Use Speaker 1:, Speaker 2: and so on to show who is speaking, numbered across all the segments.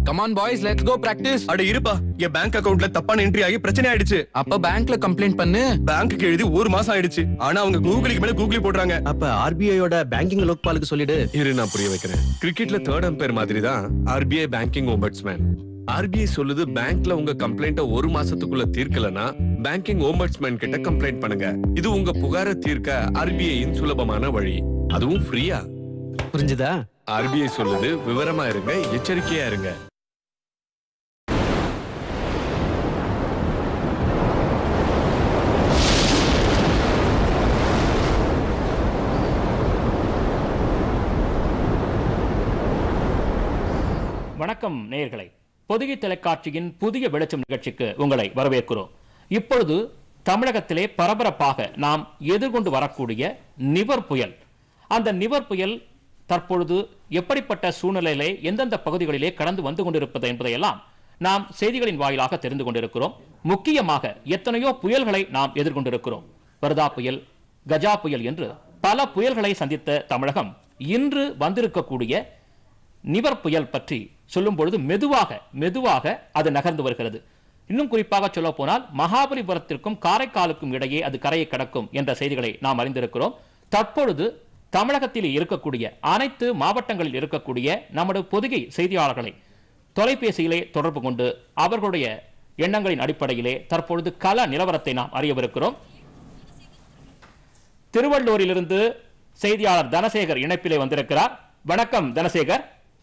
Speaker 1: Come on boys let's go practice
Speaker 2: அட இருப்பா என் bank அக்கவுண்ட்ல தப்பான என்ட்ரி ஆகி பிரச்சனை ஆயிடுச்சு
Speaker 1: அப்ப பேங்க்ல கம்ப்ளைண்ட் பண்ணு
Speaker 2: பேங்க்குக்கு எழுதி ஒரு மாசம் ஆயிடுச்சு ஆனா அவங்க கூகுளுக்கு மேல கூகுளி போடுறாங்க
Speaker 3: அப்ப ஆர்பிஐயோட பேங்கிங் லோக்பாலுக்கு சொல்லிடு
Speaker 4: இரு நான் புரிய வைக்கிறேன் கிரிக்கெட்ல தேர்ட் அம்பையர் மாதிரி தான் ஆர்பிஐ பேங்கிங் ஓம்பட்ஸ்மேன் ஆர்பிஐ சொல்லுது பேங்க்ல உங்க கம்ப்ளைண்ட்ட ஒரு மாசத்துக்குள்ள தீர்க்கலனா பேங்கிங் ஓம்பட்ஸ்மேன் கிட்ட கம்ப்ளைண்ட் பண்ணுங்க இது உங்க புகாரை தீர்க்க ஆர்பிஐயின் சுலபமான வழி அதுவும் ஃப்ரீயா
Speaker 3: புரிஞ்சுதா
Speaker 4: ஆர்பிஐ சொல்லுது விவரமா இருங்க எச்சரிக்கையா இருங்க
Speaker 5: வணக்கம் நேயர்களே பொதிகை தொலைக்காட்சியின் புதிய வெளிச்சம் நிகழ்ச்சிக்கு உங்களை வரவேற்கிறோம் இப்பொழுது தமிழகத்திலே பரபரப்பாக நாம் எதிர்கொண்டு வரக்கூடிய நிவர் புயல் அந்த நிவர் புயல் தற்பொழுது எப்படிப்பட்ட சூழ்நிலையிலே எந்தெந்த பகுதிகளிலே கடந்து வந்து கொண்டிருப்பது என்பதையெல்லாம் நாம் செய்திகளின் வாயிலாக தெரிந்து கொண்டிருக்கிறோம் முக்கியமாக எத்தனையோ புயல்களை நாம் எதிர்கொண்டிருக்கிறோம் வர்தா புயல் கஜா புயல் என்று பல புயல்களை சந்தித்த தமிழகம் இன்று வந்திருக்கக்கூடிய நிவர் புயல் பற்றி சொல்லும் பொழுது மெதுவாக மெதுவாக அது நகர்ந்து வருகிறது இன்னும் குறிப்பாக சொல்ல போனால் மகாபலிபுரத்திற்கும் காரைக்காலுக்கும் இடையே அது கரையை கடக்கும் என்ற செய்திகளை நாம் அறிந்திருக்கிறோம் தற்பொழுது தமிழகத்தில் இருக்கக்கூடிய அனைத்து மாவட்டங்களில் இருக்கக்கூடிய நமது பொதுகை செய்தியாளர்களை தொலைபேசியிலே தொடர்பு கொண்டு அவர்களுடைய எண்ணங்களின் அடிப்படையிலே தற்பொழுது கள நிலவரத்தை நாம் அறியவிருக்கிறோம் திருவள்ளூரிலிருந்து செய்தியாளர் தனசேகர் இணைப்பிலே வந்திருக்கிறார் வணக்கம் தனசேகர்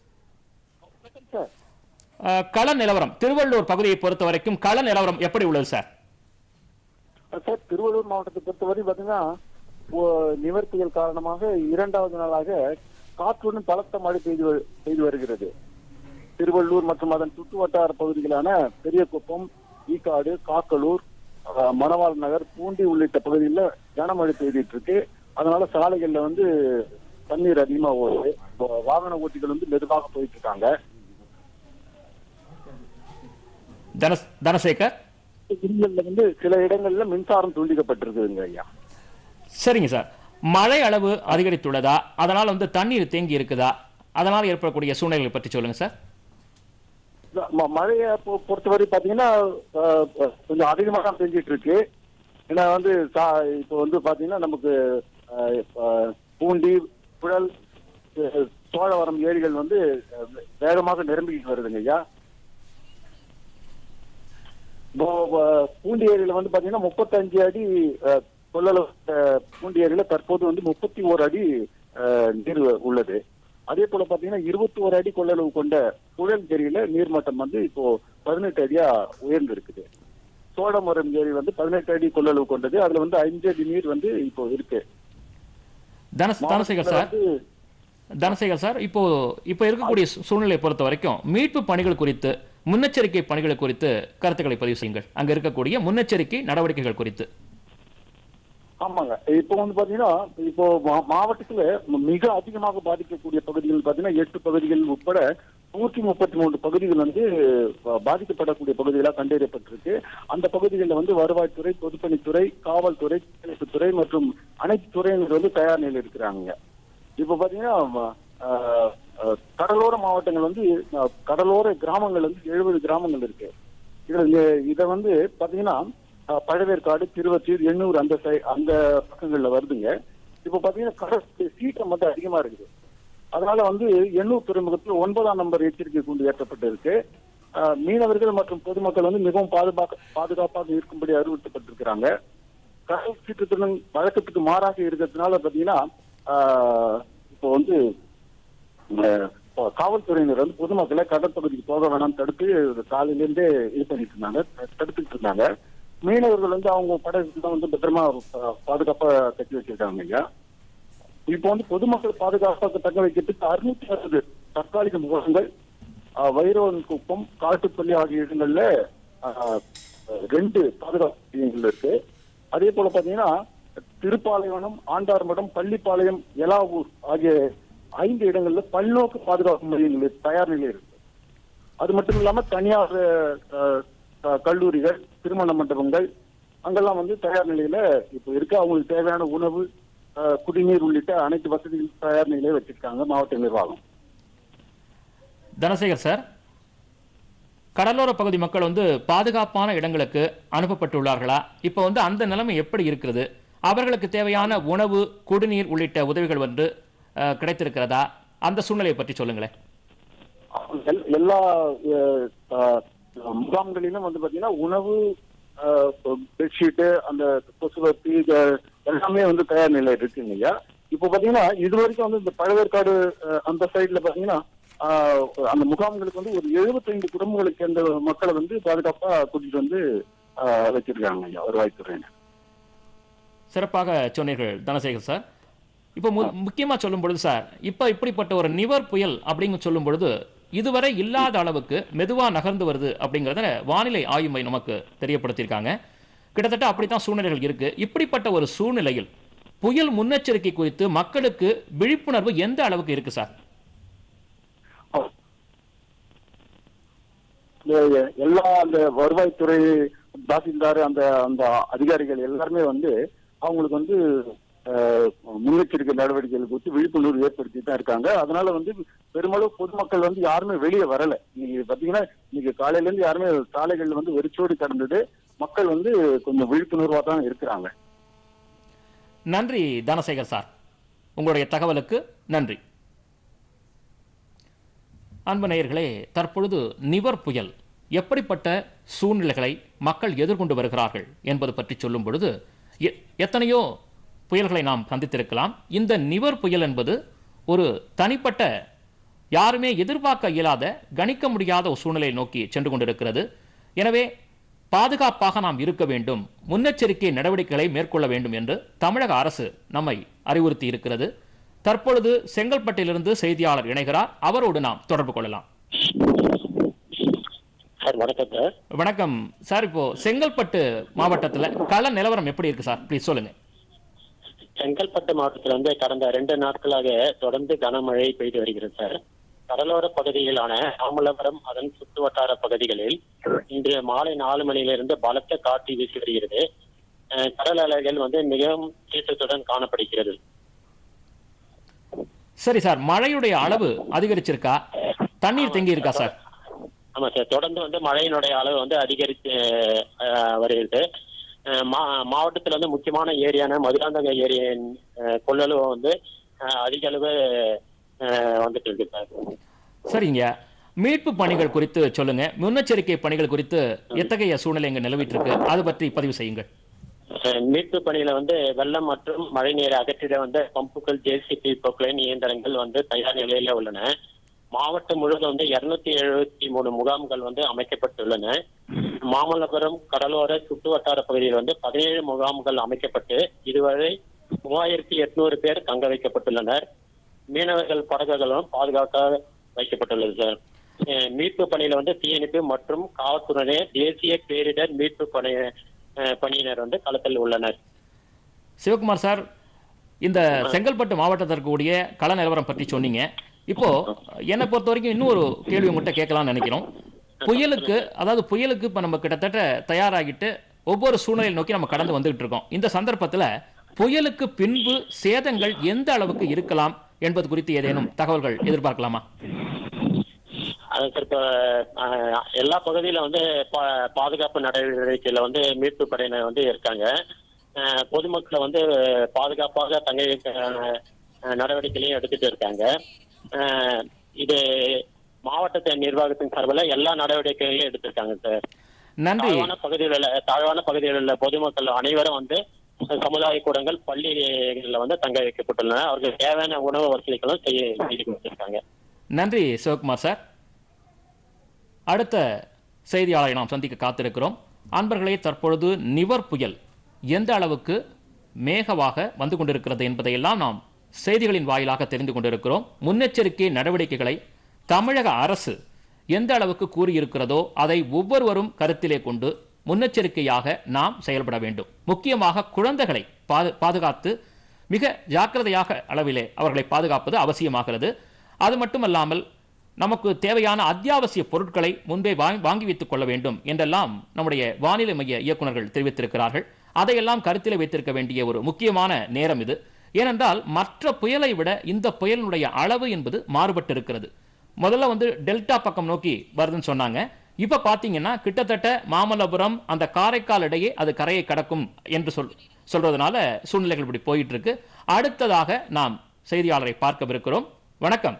Speaker 5: அஹ், கள நிலவரம் திருவள்ளூர் பகுதியை பொறுத்த வரைக்கும் கள நிலவரம் எப்படி உள்ளது சார்
Speaker 6: சார் திருவள்ளூர் மாவட்டத்தை பொறுத்தவரை பாத்தீங்கன்னா ஓ- நிவர் புயல் காரணமாக இரண்டாவது நாளாக காற்றுடன் பலத்த மழை பெய்து வரு- பெய்து வருகிறது திருவள்ளூர் மற்றும் அதன் சுற்று வட்டார பகுதிகளான பெரியகுப்பம் ஈக்காடு காக்கலூர் அஹ், மணவாள் நகர் பூண்டி உள்ளிட்ட பகுதிகளில் கனமழை பெய்துட்டு இருக்கு அதனால சாலைகள்ல வந்து தண்ணீர் அதிகமா ஓடுது வா- வாகன ஓட்டிகள் வந்து மெதுவாக போயிட்டு இருக்காங்க
Speaker 5: தனஸ் தனசேகர்
Speaker 6: இடங்கள்ல வந்து சில இடங்கள்ல மின்சாரம் துண்டிக்கப்பட்டிருக்குதுங்க ஐயா
Speaker 5: சரிங்க சார் மழை அளவு அதிகரித்துள்ளதா அதனால் வந்து தண்ணீர் தேங்கி இருக்குதா அதனால் ஏற்படக்கூடிய சூழ்நிலைகளை பற்றி சொல்லுங்க சார்
Speaker 6: ம- மழையை பொ- பொறுத்தவரை பாத்தீங்கன்னா அஹ், அஹ், கொஞ்சம் அதிகமாக தான் பெஞ்சிட்டு இருக்கு ஏன்னா வந்து சா- இப்போ வந்து பாத்தீங்கன்னா நமக்கு அஹ், அஹ், பூண்டி புழல் அஹ், சோழவரம் ஏரிகள் வந்து அஹ், வேகமாக நிரம்பிக்கிட்டு வருதுங்க ஐயா இப்போ அஹ், பூண்டி ஏரியில வந்து பாத்தீங்கன்னா முப்பத்தஞ்சு அடி அஹ், கொள்ளளவு அஹ், பூண்டி ஏரியில தற்போது வந்து முப்பத்தி ஓரு அடி அஹ், நீர் உள்ளது அதே போல பாத்தீங்கன்னா இருபத்தி ஒரு அடி கொள்ளளவு கொண்ட புழல் ஏரியில நீர்மட்டம் வந்து இப்போ பதினெட்டு அடியா உயர்ந்து இருக்குது சோழமரம் ஏரி வந்து பதினெட்டு அடி கொள்ளளவு கொண்டது அதுல வந்து அஞ்சு அடி நீர் வந்து இப்போ இருக்கு
Speaker 5: தனஸ் தனசேகர் சார்
Speaker 6: வந்து
Speaker 5: தனசேகர் சார் இப்போ இப்போ இருக்கக்கூடிய சூ- சூழ்நிலையை பொறுத்த வரைக்கும் மீட்பு பணிகள் குறித்து முன்னெச்சரிக்கை பணிகள் குறித்து கருத்துக்களை பதிவு செய்யுங்கள் அங்க இருக்கக்கூடிய முன்னெச்சரிக்கை நடவடிக்கைகள் குறித்து
Speaker 6: ஆமாங்க இப்போ வந்து பாத்தீங்கன்னா இப்போ மா- மாவட்டத்துல மிக அதிகமாக பாதிக்கக்கூடிய பகுதிகள் பாத்தீங்கன்னா எட்டு பகுதிகள் உட்பட நூற்றி முப்பத்தி மூன்று பகுதிகள் வந்து பா- பாதிக்கப்படக்கூடிய பகுதிகளாக கண்டறியப்பட்டிருக்கு அந்த பகுதிகளில் வந்து வருவாய்த்துறை பொதுப்பணித்துறை காவல்துறை துறை மற்றும் அனைத்து துறையினர் வந்து தயார் நிலையில் இருக்கிறாங்க இப்போ பாத்தீங்கன்னா ம- ஆஹ், ஆஹ், கடலோர மாவட்டங்கள் வந்து ஆஹ், கடலோர கிராமங்கள் வந்து எழுபது கிராமங்கள் இருக்கு இதுல இத வந்து பாத்தீங்கன்னா அஹ், பழவேற்காடு திருவத்தூர் எண்ணூர் அந்த சை அந்த பக்கங்கள்ல வருதுங்க இப்ப பாத்தீங்கன்னா கடல் சீற்றம் வந்து அதிகமா இருக்குது அதனால வந்து எண்ணூர் துறைமுகத்தில் ஒன்பதாம் நம்பர் எச்சரிக்கை கூண்டு ஏற்றப்பட்டிருக்கு அஹ், மீனவர்கள் மற்றும் பொதுமக்கள் வந்து மிகவும் பாதுகாக்க பாதுகாப்பாக இருக்கும்படி அறிவுறுத்தப்பட்டிருக்கிறாங்க கடல் சீற்றத்துடன் வழக்கத்துக்கு மாறாக இருக்கிறதுனால பாத்தீங்கன்னா ஆஹ், இப்போ வந்து அஹ், இப்போ காவல்துறையினர் வந்து பொதுமக்களை கடற்பகுதிக்கு போக வேணாம் தடுத்து காலையிலேருந்தே இது பண்ணிட்டு இருந்தாங்க தடுத்துட்டு இருந்தாங்க மீனவர்கள் வந்து அவங்க படகுல வந்து பத்திரமா அஹ், பாதுகாப்பா கட்டி வச்சிருக்காங்க ஐயா இப்போ வந்து பொதுமக்கள் பாதுகாப்பாக தங்க வைக்கிறதுக்கு அறுநூத்தி அறுபது தற்காலிக முகாம்கள் அஹ், வைரவன் குப்பம் காட்டுப்பள்ளி ஆகிய இடங்கள்ல அஹ், ரெண்டு பாதுகாப்பு மையங்கள் இருக்கு அதே போல பாத்தீங்கன்னா திருப்பாலைவனம் ஆண்டார்மடம் பள்ளிப்பாளையம் எலாவூர் ஆகிய ஐந்து இடங்கள்ல பல்நோக்கு பாதுகாப்பு மையங்கள் தயார் நிலையில் இருக்கு அது மட்டும் இல்லாம தனியார் அஹ், அஹ், கல்லூரிகள் திருமண மண்டபங்கள் அங்கெல்லாம் வந்து தயார் நிலையில இப்போ இருக்கு அவங்களுக்கு தேவையான உணவு அஹ், குடிநீர் உள்ளிட்ட அனைத்து வசதிகளும் தயார் நிலையில வச்சிருக்காங்க மாவட்ட நிர்வாகம்
Speaker 5: தனசேகர் சார் கடலோர பகுதி மக்கள் வந்து பாதுகாப்பான இடங்களுக்கு அனுப்பப்பட்டுள்ளார்களா இப்போ வந்து அந்த நிலைமை எப்படி இருக்கிறது அவர்களுக்கு தேவையான உணவு குடிநீர் உள்ளிட்ட உதவிகள் வந்து அஹ், கிடைத்திருக்கிறதா அந்த சூழ்நிலையை பற்றி சொல்லுங்களேன்
Speaker 6: எல்- எல்லா அஹ், அஹ், முகாம்களிலும் வந்து பாத்தீங்கன்னா உணவு பெட்ஷீட்டு அந்த கொசுவத்தி இது எல்லாமே வந்து தயார் நிலையில் இருக்குங்க ஐயா இப்போ பாத்தீங்கன்னா இது வரைக்கும் வந்து இந்த பழவேற்காடு அஹ், அந்த சைடுல பாத்தீங்கன்னா ஆஹ், அந்த முகாம்களுக்கு வந்து ஒரு 75 குடும்பங்களுக்கு சேர்ந்த மக்களை வந்து பாதுகாப்பா கூட்டிட்டு வந்து ஆஹ், வச்சிருக்காங்க ஐயா வருவாய்த்துறையினர்
Speaker 5: சிறப்பாக சொன்னீர்கள் தனசேகர் சார் இப்போ மு முக்கியமாக சொல்லும் பொழுது சார் இப்போ இப்படிப்பட்ட ஒரு நிவர் புயல் அப்படிங்க சொல்லும் பொழுது இதுவரை இல்லாத அளவுக்கு மெதுவாக நகர்ந்து வருது அப்படிங்கிறத வானிலை ஆய்வு மையம் நமக்கு தெரியப்படுத்தியிருக்காங்க கிட்டத்தட்ட அப்படித்தான் சூழ்நிலைகள் இருக்கு இப்படிப்பட்ட ஒரு சூழ்நிலையில் புயல் முன்னெச்சரிக்கை குறித்து மக்களுக்கு விழிப்புணர்வு எந்த அளவுக்கு இருக்கு சார்
Speaker 6: இந்த எல்லா அந்த வருவாய்த்துறை தாசில்தார் அந்த அந்த அதிகாரிகள் எல்லாருமே வந்து அவங்களுக்கு வந்து அஹ், முன்னெச்சரிக்கை நடவடிக்கைகள் குறித்து விழிப்புணர்வு ஏற்படுத்தி தான் இருக்காங்க அதனால வந்து பெருமளவு பொதுமக்கள் வந்து யாருமே வெளியே வரல இன்னைக்கு பாத்தீங்கன்னா இன்னைக்கு காலையில இருந்து யாருமே சாலைகள் வந்து வெறிச்சோடி கடந்தது மக்கள் வந்து கொஞ்சம் விழிப்புணர்வா தான் இருக்கிறாங்க
Speaker 5: நன்றி தனசேகர் சார் உங்களுடைய தகவலுக்கு நன்றி அன்பு நேயர்களே தற்பொழுது நிவர் புயல் எப்படிப்பட்ட சூழ்நிலைகளை மக்கள் எதிர்கொண்டு வருகிறார்கள் என்பது பற்றி சொல்லும் பொழுது எ- எத்தனையோ புயல்களை நாம் சந்தித்திருக்கலாம் இந்த நிவர் புயல் என்பது ஒரு தனிப்பட்ட யாருமே எதிர்பார்க்க இயலாத கணிக்க முடியாத ஒரு சூழ்நிலையை நோக்கி சென்று கொண்டிருக்கிறது எனவே பாதுகாப்பாக நாம் இருக்க வேண்டும் முன்னெச்சரிக்கை நடவடிக்கைகளை மேற்கொள்ள வேண்டும் என்று தமிழக அரசு நம்மை அறிவுறுத்தி இருக்கிறது தற்பொழுது செங்கல்பட்டிலிருந்து செய்தியாளர் இணைகிறார் அவரோடு நாம் தொடர்பு கொள்ளலாம்
Speaker 7: சார் வணக்கம் சார்
Speaker 5: வணக்கம் சார் இப்போ செங்கல்பட்டு மாவட்டத்தில் கள நிலவரம் எப்படி இருக்கு சார் ப்ளீஸ் சொல்லுங்க
Speaker 7: செங்கல்பட்டு மாவட்டத்தில் வந்து கடந்த ரெண்டு நாட்களாக தொடர்ந்து கனமழை பெய்து வருகிறது சார் கடலோர பகுதிகளான மாமல்லபுரம் அதன் சுற்று வட்டார பகுதிகளில் இன்று மாலை நாலு மணியிலிருந்து பலத்த காற்று வீசி வருகிறது அஹ், கடல் அலைகள் வந்து மிகவும் சீற்றத்துடன் காணப்படுகிறது
Speaker 5: சரி சார் மழையுடைய அளவு அதிகரிச்சிருக்கா தண்ணீர் தேங்கி இருக்கா சார்
Speaker 7: ஆமா சார் தொடர்ந்து வந்து மழையினுடைய அளவு வந்து அதிகரித்து அஹ், வருகிறது அஹ், மா- மாவட்டத்துல வந்து முக்கியமான ஏரியான மதுராந்தக ஏரியின் அஹ், கொள்ளளவு வந்து அஹ், அதிக அளவு அஹ், வந்துட்டு இருக்கு சார்
Speaker 5: சரிங்க மீட்பு பணிகள் குறித்து சொல்லுங்க முன்னெச்சரிக்கை பணிகள் குறித்து எத்தகைய சூழ்நிலை இங்க நிலவிட்டு இருக்கு அது பற்றி பதிவு செய்யுங்கள்
Speaker 7: அஹ், மீட்பு பணியில வந்து வெள்ளம் மற்றும் மழை நீரை அகற்றிட வந்து பம்புகள் ஜேசிபி பொக்லைன் இயந்திரங்கள் வந்து தயார் நிலையில உள்ளன மாவட்டம் முழுவதும் வந்து இருநூத்தி எழுபத்தி மூணு முகாம்கள் வந்து அமைக்கப்பட்டுள்ளன மாமல்லபுரம் கடலோர சுற்று வட்டார பகுதியில் வந்து பதினேழு முகாம்கள் அமைக்கப்பட்டு இதுவரை மூவாயிரத்தி எட்நூறு பேர் தங்க வைக்கப்பட்டுள்ளனர் மீனவர்கள் படகுகளும் பாதுகாக்க வைக்கப்பட்டுள்ளது சார் அஹ் மீட்பு பணியில வந்து தீயணைப்பு மற்றும் காவல்துறை தேசிய பேரிடர் மீட்பு பணி அஹ் பணியினர் வந்து களத்தில் உள்ளனர்
Speaker 5: சிவகுமார் சார் இந்த செங்கல்பட்டு மாவட்டத்திற்கு கூடிய கள நிலவரம் பற்றி சொன்னீங்க இப்போ என்னை பொறுத்த வரைக்கும் இன்னும் ஒரு கேள்வி உங்கள்கிட்ட கேட்கலாம்னு நினைக்கிறோம் புயலுக்கு அதாவது புயலுக்கு இப்போ நம்ம கிட்டத்தட்ட தயாராகிட்டு ஒவ்வொரு சூழ்நிலையை நோக்கி நம்ம கடந்து வந்துகிட்டு இருக்கோம் இந்த சந்தர்ப்பத்தில் புயலுக்கு பின்பு சேதங்கள் எந்த அளவுக்கு இருக்கலாம் என்பது குறித்து ஏதேனும் தகவல்கள் எதிர்பார்க்கலாமா
Speaker 7: அது சார் இப்போ அஹ், எல்லா பகுதியில வந்து பா- பாதுகாப்பு நடவடிக்கையில வந்து மீட்பு படையினர் வந்து இருக்காங்க அஹ், பொதுமக்களை வந்து பாதுகாப்பாக தங்க வைக்க அஹ், நடவடிக்கைகளையும் எடுத்துட்டு இருக்காங்க அஹ், இது மாவட்ட நிர்வாகத்தின் சார்பில் எல்லா நடவடிக்கைகளையும் எடுத்திருக்காங்க சார்
Speaker 5: நன்றி
Speaker 7: தாழ்வான பகுதியில் உள்ள தாழ்வான பகுதியில் உள்ள பொதுமக்கள் அனைவரும் வந்து சமுதாய கூடங்கள் பள்ளிகளில் வந்து தங்க வைக்கப்பட்டுள்ளன அவர்களுக்கு தேவையான உணவு வசதிகளும் செய்ய செய்து கொடுத்திருக்காங்க
Speaker 5: நன்றி சிவகுமார் சார் அடுத்த செய்தியாளரை நாம் சந்திக்க காத்திருக்கிறோம் அன்பர்களே தற்பொழுது நிவர் புயல் எந்த அளவுக்கு மேகவாக வந்து கொண்டிருக்கிறது என்பதையெல்லாம் நாம் செய்திகளின் வாயிலாக தெரிந்து கொண்டிருக்கிறோம் முன்னெச்சரிக்கை நடவடிக்கைகளை தமிழக அரசு எந்த அளவுக்கு கூறியிருக்கிறதோ அதை ஒவ்வொருவரும் கருத்திலே கொண்டு முன்னெச்சரிக்கையாக நாம் செயல்பட வேண்டும் முக்கியமாக குழந்தைகளை பாது பாதுகாத்து மிக ஜாக்கிரதையாக அளவிலே அவர்களை பாதுகாப்பது அவசியமாகிறது அது மட்டுமல்லாமல் நமக்கு தேவையான அத்தியாவசிய பொருட்களை முன்பே வாங்கி வாங்கி வைத்துக் கொள்ள வேண்டும் என்றெல்லாம் நம்முடைய வானிலை மைய இயக்குநர்கள் தெரிவித்திருக்கிறார்கள் அதையெல்லாம் கருத்தில் வைத்திருக்க வேண்டிய ஒரு முக்கியமான நேரம் இது ஏனென்றால் மற்ற புயலை விட இந்த புயலினுடைய அளவு என்பது மாறுபட்டு இருக்கிறது முதல்ல வந்து டெல்டா பக்கம் நோக்கி வருதுன்னு சொன்னாங்க இப்ப பாத்தீங்கன்னா கிட்டத்தட்ட மாமல்லபுரம் அந்த காரைக்கால் இடையே அது கரையை கடக்கும் என்று சொல் சொல்றதுனால சூழ்நிலைகள் இப்படி போயிட்டு இருக்கு அடுத்ததாக நாம் செய்தியாளரை பார்க்கவிருக்கிறோம் வணக்கம்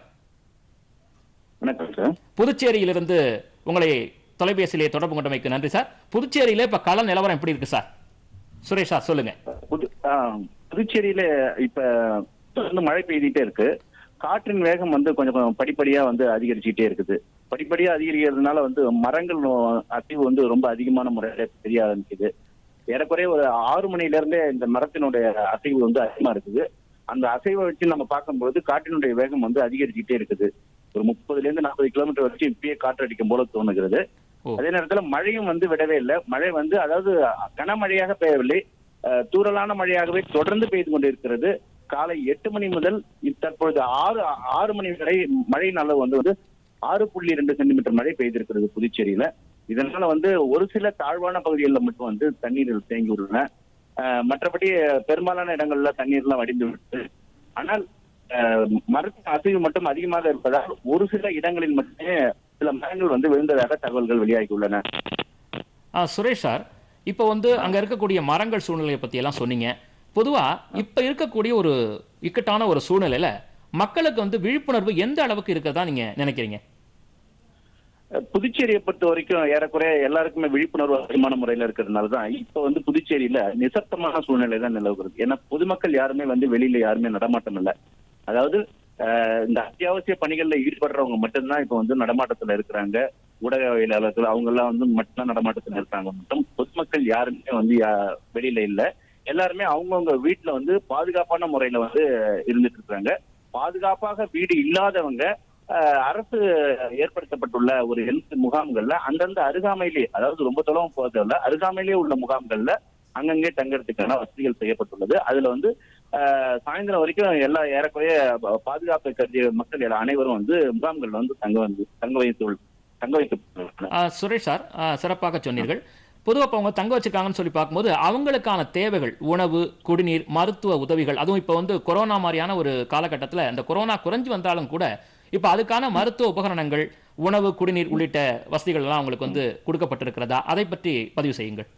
Speaker 6: வணக்கம் சார்
Speaker 5: புதுச்சேரியிலிருந்து உங்களை தொலைபேசியிலே தொடர்பு கொண்டமைக்கு நன்றி சார் புதுச்சேரியில இப்ப கள நிலவரம் எப்படி இருக்கு சார் சுரேஷ் சார் சொல்லுங்க
Speaker 6: புது ஆ, புதுச்சேரியில இப்ப தொடர்ந்து மழை பெய்துட்டே இருக்கு காற்றின் வேகம் வந்து கொஞ்சம் கொஞ்சம் படிப்படியா வந்து அதிகரிச்சுட்டே இருக்குது படிப்படியா அதிகரிக்கிறதுனால வந்து மரங்கள் அசைவு வந்து ரொம்ப அதிகமான முறையில தெரிய ஆரம்பிக்குது ஏறக்குறைய ஒரு ஆறு மணில இருந்தே இந்த மரத்தினுடைய அசைவு வந்து அதிகமா இருக்குது அந்த அசைவை வச்சு நம்ம பார்க்கும்போது காற்றினுடைய வேகம் வந்து அதிகரிச்சுட்டே இருக்குது ஒரு முப்பதுல இருந்து நாற்பது கிலோமீட்டர் வரைக்கும் இப்பயே காற்றடிக்கும் போல தோணுகிறது
Speaker 5: ஓ.
Speaker 6: அதே நேரத்துல மழையும் வந்து விடவே இல்லை மழை வந்து அதாவது கனமழையாக பெய்யவில்லை அஹ், தூறலான மழையாகவே தொடர்ந்து பெய்து கொண்டிருக்கிறது காலை எட்டு மணி முதல் தற்பொழுது ஆறு ஆறு மணி வரை மழையின் அளவு வந்து வந்து ஆறு புள்ளி ரெண்டு சென்டிமீட்டர் மழை பெய்திருக்கிறது புதுச்சேரியில இதனால வந்து ஒரு சில தாழ்வான பகுதிகளில் மட்டும் வந்து தண்ணீர் தேங்கி உள்ளன அஹ், மற்றபடி பெரும்பாலான இடங்கள்ல தண்ணீர்லாம் வடிந்து விட்டு ஆனால் அஹ், மரத்தின் அசைவு மட்டும் அதிகமாக இருப்பதால் ஒரு சில இடங்களில் மட்டுமே சில மரங்கள் வந்து விழுந்ததாக தகவல்கள் வெளியாகி உள்ளன
Speaker 5: ஆ, சுரேஷ் சார் இப்போ வந்து அங்க இருக்கக்கூடிய மரங்கள் சூழ்நிலையை பத்தி எல்லாம் சொன்னீங்க பொதுவா இப்ப இருக்கக்கூடிய ஒரு இக்கட்டான ஒரு சூழ்நிலையில மக்களுக்கு வந்து விழிப்புணர்வு எந்த அளவுக்கு இருக்கதா நீங்க நினைக்கிறீங்க
Speaker 6: புதுச்சேரியை பொறுத்த வரைக்கும் ஏறக்குறைய எல்லாருக்குமே விழிப்புணர்வு அதிகமான முறையில இருக்கிறதுனால தான் இப்ப வந்து புதுச்சேரியில நிசப்தமான சூழ்நிலை தான் நிலவுகிறது ஏன்னா பொதுமக்கள் யாருமே வந்து வெளியில யாருமே நடமாட்டம் இல்லை அதாவது அஹ், இந்த அத்தியாவசிய பணிகள்ல ஈடுபடுறவங்க மட்டும்தான் இப்ப வந்து நடமாட்டத்துல இருக்கிறாங்க ஊடகவியலாளர்கள் அவங்க எல்லாம் வந்து மட்டும்தான் நடமாட்டத்துல இருக்காங்க மட்டும் பொதுமக்கள் யாருமே வந்து யா- வெளியில இல்ல எல்லாருமே அவங்கவுங்க வீட்டுல வந்து பாதுகாப்பான முறையில வந்து இருந்துட்டு இருக்காங்க பாதுகாப்பாக வீடு இல்லாதவங்க அஹ், அரசு ஏற்படுத்தப்பட்டுள்ள ஒரு ஹெல்த் முகாம்கள்ல அந்தந்த அருகாமையிலே அதாவது ரொம்ப தொலைவும் போறதில்ல அருகாமையிலே உள்ள முகாம்கள்ல அங்கங்கே தங்கறதுக்கான வசதிகள் செய்யப்பட்டுள்ளது அதுல வந்து அஹ், சாயந்தரம் வரைக்கும் எல்லா ஏறக்குறைய ப- பாதுகாப்பை கருதிய மக்கள் எல்லா- அனைவரும் வந்து முகாம்கள்ல வந்து தங்க வந்து தங்க வைத்து தங்க வைக்கப்பட்டுள்ளனர்
Speaker 5: ஆ, சுரேஷ் சார் ஆ, சிறப்பாக சொன்னீர்கள் பொதுவாக இப்போ அவங்க தங்க வச்சிருக்காங்கன்னு சொல்லி பார்க்கும்போது அவங்களுக்கான தேவைகள் உணவு குடிநீர் மருத்துவ உதவிகள் அதுவும் இப்போ வந்து கொரோனா மாதிரியான ஒரு காலகட்டத்தில் இந்த கொரோனா குறைஞ்சு வந்தாலும் கூட இப்போ அதுக்கான மருத்துவ உபகரணங்கள் உணவு குடிநீர் உள்ளிட்ட வசதிகள் எல்லாம் அவங்களுக்கு வந்து கொடுக்கப்பட்டிருக்கிறதா அதை பற்றி பதிவு செய்யுங்கள்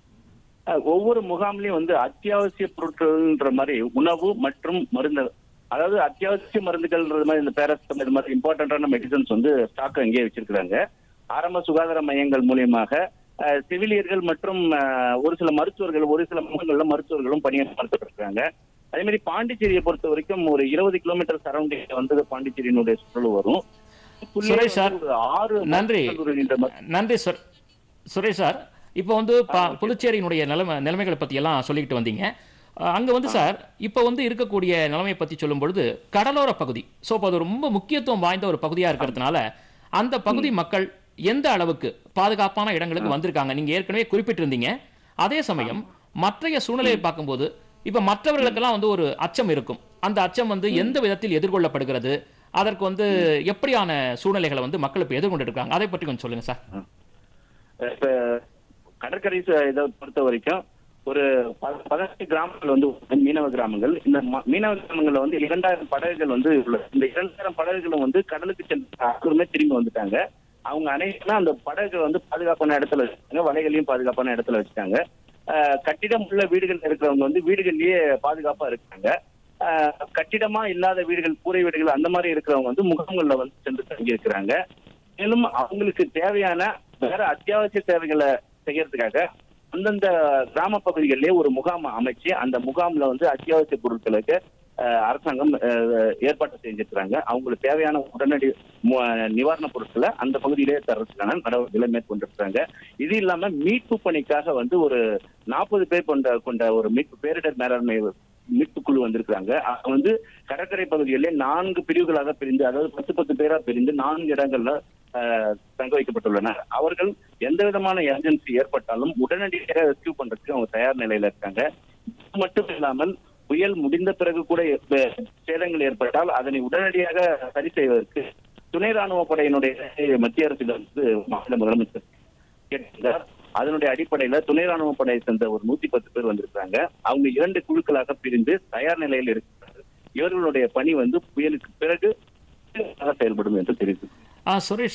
Speaker 6: அஹ் ஒவ்வொரு முகாம்லயும் வந்து அத்தியாவசிய பொருட்கள்ன்ற மாதிரி உணவு மற்றும் மருந்து அதாவது அத்தியாவசிய மருந்துகள்ன்றது மாதிரி இந்த பேரஸ்டம் இது மாதிரி இம்பார்ட்டன்டான மெடிசன்ஸ் வந்து ஸ்டாக் அங்கேயே வச்சிருக்கிறாங்க ஆரம்ப சுகாதார மையங்கள் மூலியமாக அஹ், செவிலியர்கள் மற்றும் அஹ், ஒரு சில மருத்துவர்கள் ஒரு சில முகங்கள்ல மருத்துவர்களும் பணியாற்றப்பட்டிருக்காங்க அதே மாதிரி பாண்டிச்சேரியை பொறுத்த வரைக்கும் ஒரு இருபது கிலோமீட்டர் சரௌண்டிங் வந்து பாண்டிச்சேரியினுடைய சுற்றல் வரும்
Speaker 5: சுரேஷ் சார்,
Speaker 6: ஒரு ஆறு
Speaker 5: நன்றி.
Speaker 6: கல்லூரிகின்ற ம-
Speaker 5: நன்றி சுர- சுரேஷ் சார் இப்போ வந்து பா- புதுச்சேரியினுடைய நிலைமை நிலைமைகளை பற்றி எல்லாம் சொல்லிக்கிட்டு வந்தீங்க அஹ், அங்க வந்து சார் இப்போ வந்து இருக்கக்கூடிய நிலைமையை பற்றி சொல்லும் பொழுது கடலோர பகுதி ஸோ இப்போ அது ரொம்ப முக்கியத்துவம் வாய்ந்த ஒரு பகுதியா இருக்கிறதுனால அந்த பகுதி மக்கள் எந்த அளவுக்கு பாதுகாப்பான இடங்களுக்கு வந்திருக்காங்க நீங்க ஏற்கனவே குறிப்பிட்டிருந்தீங்க அதே சமயம் மற்றைய சூழ்நிலையை பார்க்கும்போது இப்ப மற்றவர்களுக்கெல்லாம் வந்து ஒரு அச்சம் இருக்கும் அந்த அச்சம் வந்து எந்த விதத்தில் எதிர்கொள்ளப்படுகிறது அதற்கு வந்து எப்படியான சூழ்நிலைகளை வந்து மக்கள் இப்ப எதிர்கொண்டு இருக்காங்க அதை பற்றி கொஞ்சம் சொல்லுங்க சார்
Speaker 6: இப்ப கடற்கரை ச- இதை பொறுத்த வரைக்கும் ஒரு ப- பதினெட்டு கிராமங்கள் வந்து உள்ளன, மீனவ கிராமங்கள் இந்த ம- மீனவ கிராமங்கள்ல வந்து இரண்டாயிரம் படகுகள் வந்து உள்ளது இந்த இரண்டாயிரம் படகுகளும் வந்து கடலுக்கு சென்று அனைவருமே திரும்பி வந்துட்டாங்க அவங்க அனைவருமே அந்த படகுகளை வந்து பாதுகாப்பான இடத்துல வச்சுட்டாங்க வலைகளையும் பாதுகாப்பான இடத்துல வச்சுட்டாங்க ஆஹ் கட்டிடம் உள்ள வீடுகள் இருக்கிறவங்க வந்து வீடுகள்லயே பாதுகாப்பா இருக்காங்க ஆஹ் கட்டிடமா இல்லாத வீடுகள் கூரை வீடுகள் அந்த மாதிரி இருக்கிறவங்க வந்து முகாம்கள்ல வந்து சென்று தங்கி இருக்கிறாங்க மேலும் அவங்களுக்கு தேவையான வேற அத்தியாவசிய தேவைகளை செய்யறதுக்காக அந்தந்த கிராம பகுதிகளிலே ஒரு முகாம் அமைச்சு அந்த முகாம்ல வந்து அத்தியாவசிய பொருட்களுக்கு அஹ், அரசாங்கம் அஹ், ஏற்பாடு செஞ்சிருக்கிறாங்க அவங்களுக்கு தேவையான உடனடி மு- நிவாரணப் பொருட்களை அந்த பகுதியிலே தரதுக்கான நடவடிக்கைகளை மேற்கொண்டிருக்கிறாங்க இது இல்லாம மீட்பு பணிக்காக வந்து ஒரு நாற்பது பேர் கொண்ட கொண்ட ஒரு மீட்பு பேரிடர் மேலாண்மை மீட்பு குழு வந்திருக்கிறாங்க அவங்க வந்து கடற்கரை பகுதிகளிலே நான்கு பிரிவுகளாக பிரிந்து அதாவது பத்து பத்து பேரா பிரிந்து நான்கு இடங்கள்ல அஹ், தங்க வைக்கப்பட்டுள்ளனர் அவர்கள் எந்த விதமான எமர்ஜென்சி ஏற்பட்டாலும் உடனடியாக ரெஸ்கியூ பண்றதுக்கு அவங்க தயார் நிலையில இருக்காங்க இது மட்டும் இல்லாமல் புயல் முடிந்த பிறகு கூட எப்ப சேதங்கள் ஏற்பட்டால் அதனை உடனடியாக சரி செய்வதற்கு துணை ராணுவ படையினுடைய மத்திய அரசிலிருந்து மாநில முதலமைச்சர் கேட்டிருந்தார் அதனுடைய அடிப்படையில துணை ராணுவ படையை சேர்ந்த ஒரு நூத்தி பத்து பேர் வந்திருக்காங்க அவங்க இரண்டு குழுக்களாக பிரிந்து தயார் நிலையில் இருக்கிறார்கள் இவர்களுடைய பணி வந்து புயலுக்கு பிறகு செயல்படும் என்று தெரிவித்து
Speaker 5: ஆ சுரேஷ் சார்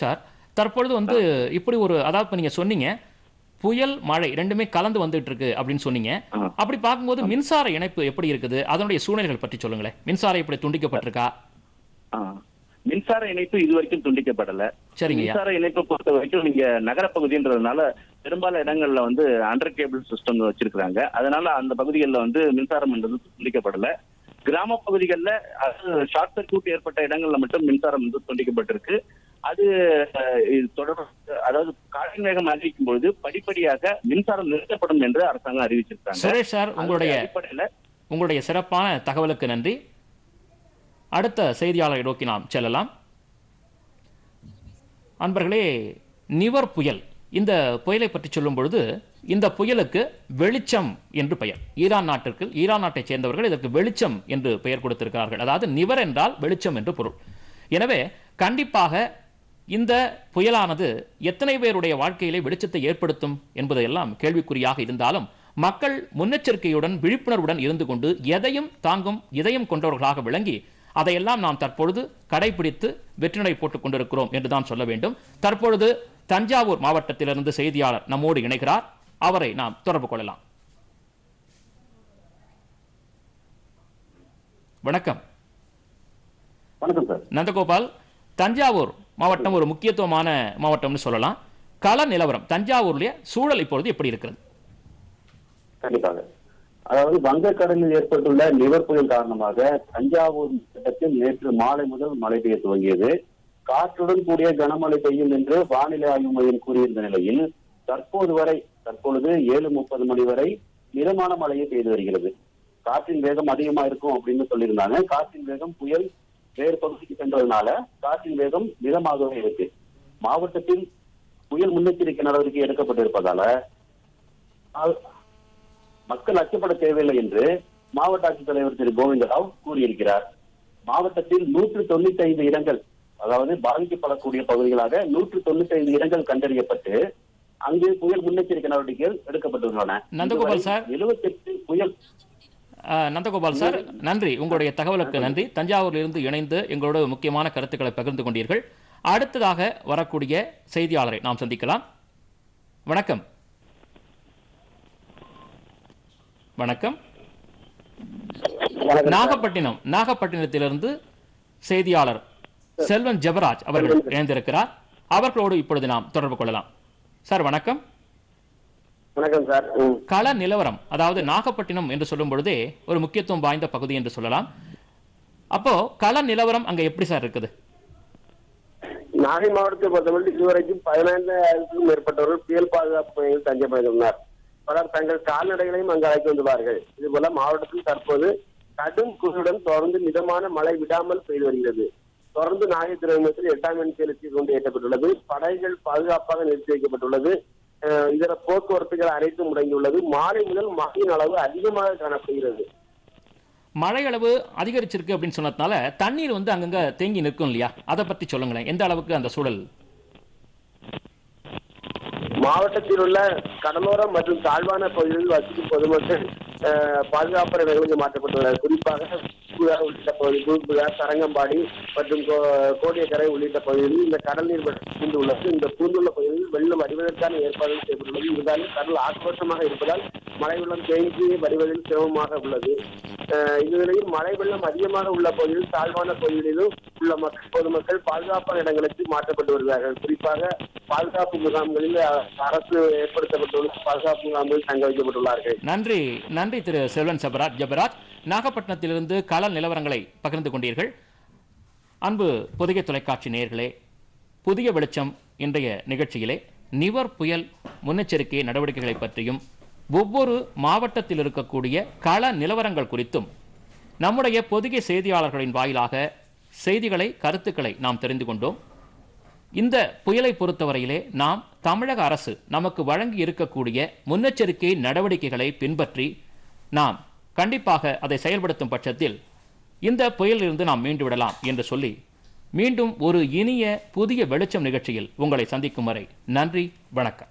Speaker 5: தற்பொழுது வந்து இப்படி ஒரு அதாவது இப்ப நீங்க சொன்னீங்க புயல் மழை ரெண்டுமே கலந்து வந்துட்டு இருக்கு அப்படின்னு சொன்னீங்க
Speaker 6: ஆ.
Speaker 5: அப்படி பார்க்கும்போது மின்சார இணைப்பு எப்படி இருக்குது அதனுடைய சூழ்நிலைகள் பற்றி சொல்லுங்களேன் மின்சாரம் இப்படி துண்டிக்கப்பட்டிருக்கா
Speaker 6: ஆ. மின்சார இணைப்பு இது வரைக்கும் துண்டிக்கப்படல
Speaker 5: சரிங்கய்யா
Speaker 6: மின்சார இணைப்பை பொறுத்த வரைக்கும் நீங்க நகரப்பகுதின்றதுனால பெரும்பாலான இடங்கள்ல வந்து அண்டர் கேபிள் சிஸ்டம் வச்சிருக்காங்க அதனால அந்த பகுதிகளில் வந்து மின்சாரம் என்றது துண்டிக்கப்படல கிராம பகுதிகளில் அது ஷார்ட் சர்க்யூட் ஏற்பட்ட இடங்கள்ல மட்டும் மின்சாரம் வந்து துண்டிக்கப்பட்டிருக்கு அது அஹ், இது தொடர் அதாவது காற்றின் வேகம் அதிகரிக்கும் பொழுது படிப்படியாக மின்சாரம் நிறுத்தப்படும் என்று அரசாங்கம் அறிவிச்சிருக்காங்க
Speaker 5: சுரேஷ் சார் உங்களுடைய
Speaker 6: அதனுடைய அடிப்படையில
Speaker 5: உங்களுடைய சிறப்பான தகவலுக்கு நன்றி அடுத்த செய்தியாளரை நோக்கி நாம் செல்லலாம் அன்பர்களே நிவர் புயல் இந்த புயலை பற்றி சொல்லும் பொழுது இந்த புயலுக்கு வெளிச்சம் என்று பெயர் ஈரான் நாட்டிற்கு ஈரான் நாட்டைச் சேர்ந்தவர்கள் இதற்கு வெளிச்சம் என்று பெயர் கொடுத்திருக்கிறார்கள் அதாவது நிவர் என்றால் வெளிச்சம் என்று பொருள் எனவே கண்டிப்பாக இந்த புயலானது எத்தனை பேருடைய வாழ்க்கையிலே வெளிச்சத்தை ஏற்படுத்தும் என்பதையெல்லாம் கேள்விக்குறியாக இருந்தாலும் மக்கள் முன்னெச்சரிக்கையுடன் விழிப்புணர்வுடன் இருந்து கொண்டு எதையும் தாங்கும் இதயம் கொண்டவர்களாக விளங்கி அதையெல்லாம் நாம் தற்பொழுது கடைபிடித்து வெற்றிநடை போட்டுக் கொண்டிருக்கிறோம் என்றுதான் சொல்ல வேண்டும் தற்பொழுது தஞ்சாவூர் மாவட்டத்திலிருந்து செய்தியாளர் நம்மோடு இணைகிறார் அவரை நாம் தொடர்பு கொள்ளலாம் வணக்கம்
Speaker 6: வணக்கம் சார்
Speaker 5: நந்தகோபால் தஞ்சாவூர் மாவட்டம் ஒரு முக்கியத்துவமான மாவட்டம்னு சொல்லலாம் கள நிலவரம் தஞ்சாவூர்லயே சூழல் இப்பொழுது எப்படி இருக்கிறது
Speaker 6: கண்டிப்பாக அதாவது வங்கக்கடலில் ஏற்பட்டுள்ள நிவர் புயல் காரணமாக தஞ்சாவூர் மாவட்டத்தில் நேற்று மாலை முதல் மழை பெய்ய துவங்கியது காற்றுடன் கூடிய கனமழை பெய்யும் என்று வானிலை ஆய்வு மையம் கூறியிருந்த நிலையில் தற்போது வரை தற்பொழுது ஏழு முப்பது மணி வரை மிதமான மழையே பெய்து வருகிறது காற்றின் வேகம் அதிகமா இருக்கும் அப்படின்னு சொல்லியிருந்தாங்க காற்றின் வேகம் புயல் வேறு பகுதிக்கு சென்றதுனால காற்றின் வேகம் மிதமாகவே இருக்கு மாவட்டத்தில் புயல் முன்னெச்சரிக்கை நடவடிக்கை எடுக்கப்பட்டிருப்பதால ஆ- மக்கள் அச்சப்பட தேவையில்லை என்று மாவட்ட ஆட்சித்தலைவர் திரு கோவிந்தராவ் கூறியிருக்கிறார் மாவட்டத்தில் நூற்று தொண்ணூத்தி ஐந்து இடங்கள் அதாவது பாதிக்கப்படக்கூடிய பகுதிகளாக நூற்று தொண்ணூத்தி ஐந்து இடங்கள் கண்டறியப்பட்டு அங்கு புயல் முன்னெச்சரிக்கை நடவடிக்கைகள் எடுக்கப்பட்டுள்ளன
Speaker 5: நந்தகோபால் சார்.
Speaker 6: எழுபத்தெட்டு புயல்
Speaker 5: அஹ், நந்தகோபால் சார் நன்றி உங்களுடைய தகவலுக்கு நன்றி தஞ்சாவூரில் இருந்து இணைந்து எங்களோட முக்கியமான கருத்துக்களை பகிர்ந்து கொண்டீர்கள் அடுத்ததாக வரக்கூடிய செய்தியாளரை நாம் சந்திக்கலாம் வணக்கம் வணக்கம் நாகப்பட்டினம் நாகப்பட்டினத்திலிருந்து செய்தியாளர் செல்வன் ஜெபராஜ் அவர்கள் இணைந்திருக்கிறார் அவர்களோடு இப்பொழுது நாம் தொடர்பு கொள்ளலாம் சார் வணக்கம்
Speaker 7: வணக்கம் சார்
Speaker 5: கள நிலவரம் அதாவது நாகப்பட்டினம் என்று சொல்லும் பொழுதே ஒரு முக்கியத்துவம் வாய்ந்த பகுதி என்று சொல்லலாம் அப்போ கள நிலவரம் அங்க எப்படி சார் இருக்குது
Speaker 7: நாகை மாவட்டத்தை பொறுத்தவரை இதுவரைக்கும் பதினைந்தாயிரத்துக்கும் மேற்பட்டவர்கள் புயல் பாதுகாப்பு பணியில் தஞ்சமடைந்துள்ளனர் பலர் தங்கள் கால்நடைகளையும் அங்கு அழைத்து வந்துள்ளார்கள் இதுபோல மாவட்டத்தில் தற்போது கடும் குளிருடன் தொடர்ந்து மிதமான மழை விடாமல் பெய்து வருகிறது தொடர்ந்து நாகை துறைமுகத்தில் எட்டாம் எண் செலுத்தி கொண்டு ஏற்றப்பட்டுள்ளது படகுகள் பாதுகாப்பாக நிறுத்தி வைக்கப்பட்டுள்ளது அஹ் இதர போக்குவரத்துகள் அனைத்தும் முடங்கியுள்ளது மாலை முதல் மழையின் அளவு அதிகமாக காணப்படுகிறது
Speaker 5: மழை அளவு அதிகரிச்சிருக்கு அப்படின்னு சொன்னதுனால தண்ணீர் வந்து அங்கங்க தேங்கி நிற்கும் இல்லையா அதை பத்தி சொல்லுங்களேன் எந்த அளவுக்கு அந்த சூழல்
Speaker 7: மாவட்டத்தில் உள்ள கடலோரம் மற்றும் தாழ்வான பகுதிகளில் வசிக்கும் பொதுமக்கள் அஹ், பாதுகாப்பு இடங்களுக்கு மாற்றப்பட்டுள்ளனர் குறிப்பாக பூம்புகார் உள்ளிட்ட பகுதி பூம்புகார் தரங்கம்பாடி மற்றும் கோ- கோடியக்கரை உள்ளிட்ட பகுதிகளில் இந்த கடல் நீர் மட்டம் பூண்டுள்ளது இந்த பூண்டுள்ள பகுதிகளில் வெள்ளம் வடிவதற்கான ஏற்பாடுகள் செய்யப்பட்டுள்ளது இருந்தாலும் கடல் ஆக்ரோஷமாக இருப்பதால் மழை வெள்ளம் தேங்கி வடிவதில் சிரமமாக உள்ளது அஹ், இந்த நிலையில் மழை வெள்ளம் அதிகமாக உள்ள பகுதியில் தாழ்வான பகுதிகளிலும் உள்ள மக்கள் பொதுமக்கள் பாதுகாப்பான இடங்களுக்கு மாற்றப்பட்டு வருகிறார்கள் குறிப்பாக பாதுகாப்பு முகாம்களில் அ- அரசு ஏற்படுத்தப்பட்டுள்ள பாதுகாப்பு முகாம்களில் தங்க வைக்கப்பட்டுள்ளார்கள்
Speaker 5: நன்றி நன்றி திரு செல்வன் ஜபராஜ் ஜபராஜ் நாகப்பட்டினத்திலிருந்து கள நிலவரங்களை பகிர்ந்து கொண்டீர்கள் அன்பு பொதிகை தொலைக்காட்சி நேயர்களே புதிய வெளிச்சம் இன்றைய நிகழ்ச்சியிலே நிவர் புயல் முன்னெச்சரிக்கை நடவடிக்கைகளை பற்றியும் ஒவ்வொரு மாவட்டத்தில் இருக்கக்கூடிய கள நிலவரங்கள் குறித்தும் நம்முடைய பொதிகை செய்தியாளர்களின் வாயிலாக செய்திகளை கருத்துக்களை நாம் தெரிந்து கொண்டோம் இந்த புயலை பொறுத்தவரையிலே நாம் தமிழக அரசு நமக்கு வழங்கி இருக்கக்கூடிய முன்னெச்சரிக்கை நடவடிக்கைகளை பின்பற்றி நாம் கண்டிப்பாக அதை செயல்படுத்தும் பட்சத்தில் இந்த புயலிலிருந்து நாம் மீண்டு விடலாம் என்று சொல்லி மீண்டும் ஒரு இனிய புதிய வெளிச்சம் நிகழ்ச்சியில் உங்களை சந்திக்கும் வரை நன்றி வணக்கம்